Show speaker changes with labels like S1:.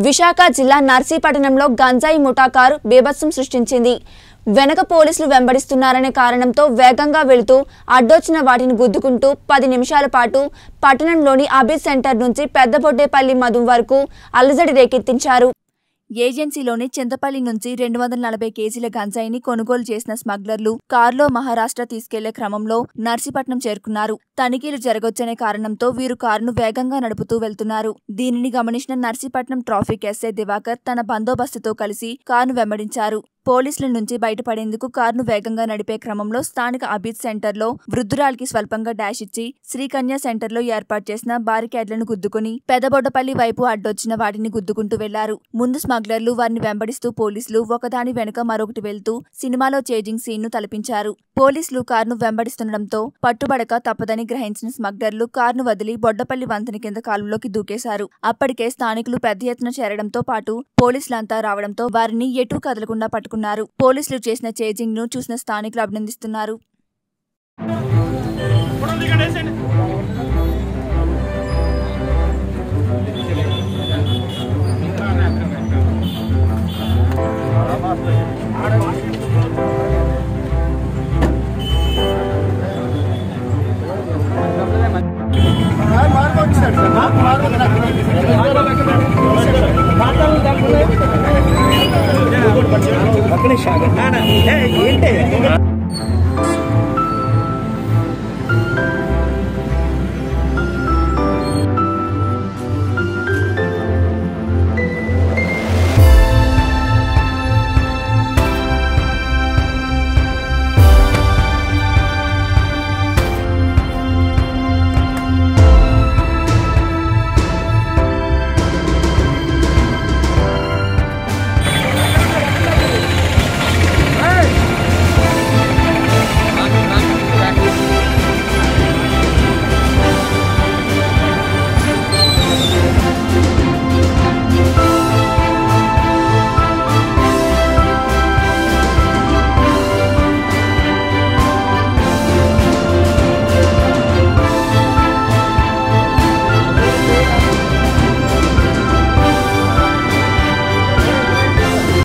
S1: విశాఖ జిల్లా నర్సీపట్నంలో గంజాయి ముఠా కారు బీభత్సం సృష్టించింది వెనక పోలీసులు వెంబడిస్తున్నారనే కారణంతో వేగంగా వెళుతూ అడ్డొచ్చిన వాటిని గుద్దుకుంటూ పది నిమిషాల పాటు పట్టణంలోని అబిద్ సెంటర్ నుంచి పెద్దబొడ్డేపల్లి మధు వరకు అలజడి రేకెత్తించారు ఏజెన్సీలోని చింతపల్లి నుంచి రెండు వందల నలభై కేజీల గంజాయిని కొనుగోలు చేసిన స్మగ్లర్లు కారులో మహారాష్ట్ర తీసుకెళ్లే క్రమంలో నర్సీపట్నం చేరుకున్నారు తనిఖీలు జరగొచ్చనే కారణంతో వీరు కారును వేగంగా నడుపుతూ వెళ్తున్నారు దీనిని గమనించిన నర్సీపట్నం ట్రాఫిక్ ఎస్ఐ దివాకర్ తన బందోబస్తుతో కలిసి కారును వెంబడించారు పోలీసుల నుంచి బయటపడేందుకు కారును వేగంగా నడిపే క్రమంలో స్థానిక అబిద్ సెంటర్లో వృద్ధురాలికి స్వల్పంగా డాష్ ఇచ్చి శ్రీకన్య సెంటర్లో ఏర్పాటు చేసిన బారికేడ్లను గుద్దుకుని పెదబొడ్డపల్లి వైపు అడ్డొచ్చిన వాటిని గుద్దుకుంటూ వెళ్లారు ముందు స్మగ్లర్లు వారిని వెంబడిస్తూ పోలీసులు ఒకదాని వెనుక మరొకటి వెళ్తూ సినిమాలో చేజింగ్ సీన్ ను తలపించారు పోలీసులు కారును వెంబడిస్తుండటంతో పట్టుబడక తప్పదని గ్రహించిన స్మగ్లర్లు కారును వదిలి బొడ్డపల్లి వంతెన కింద కాలువలోకి దూకేశారు అప్పటికే స్థానికులు పెద్ద ఎత్తున చేరడంతో పాటు పోలీసులంతా రావడంతో వారిని ఎటూ కదలకుండా పట్టుకున్నారు పోలీసులు చేసిన చేజింగ్ ను చూసిన స్థానికులు అభినందిస్తున్నారు
S2: పక్కనే షాగర్ ఏంటి